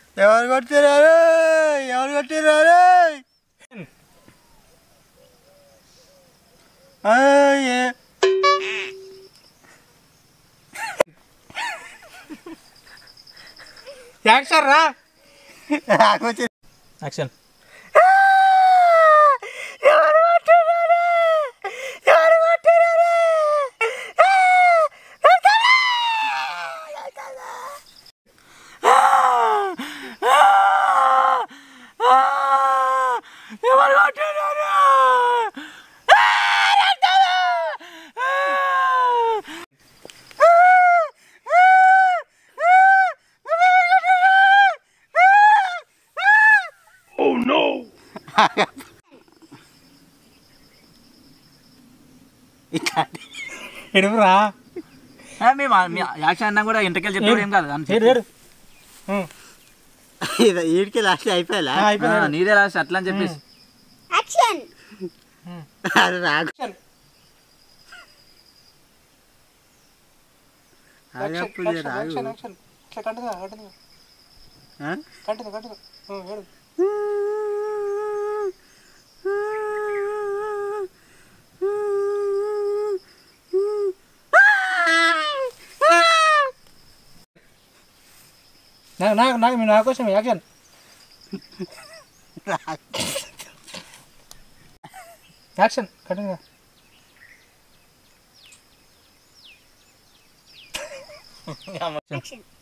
ఎవరు కొట్టిరారు ఎవరు కొట్టిరారు యాక్షన్ రా నాకు వచ్చి యాక్షన్ ఎవరు కొట్టిరారు ఎవరు కొట్టిరారు ఎవరు కొట్టిరారు ఎడుపురా మేము మీ యాక్షన్ అన్నా కూడా ఇంటికెళ్ళి చెప్పాడు ఏం కాదు అని ఏడు ఏడు వీడికి లాస్ట్ అయిపోయా ఆ, అయిపోయింది ఆ, నీదే రాసి అట్లా అని చెప్పేసి యాక్షన్ అది నాకు ఆగప్పుడు యాక్షన్ రాగు యాక్షన్ యాక్షన్ ఇట్లా కంటిన్యూ కంటిన్యూ ఆ? కంటిన్యూ కంటిన్యూ ఏడు నాకు నాకు నాకు మీ నా కోసం యాక్షన్ యాక్షన్ కంటిన్యూ యాక్షన్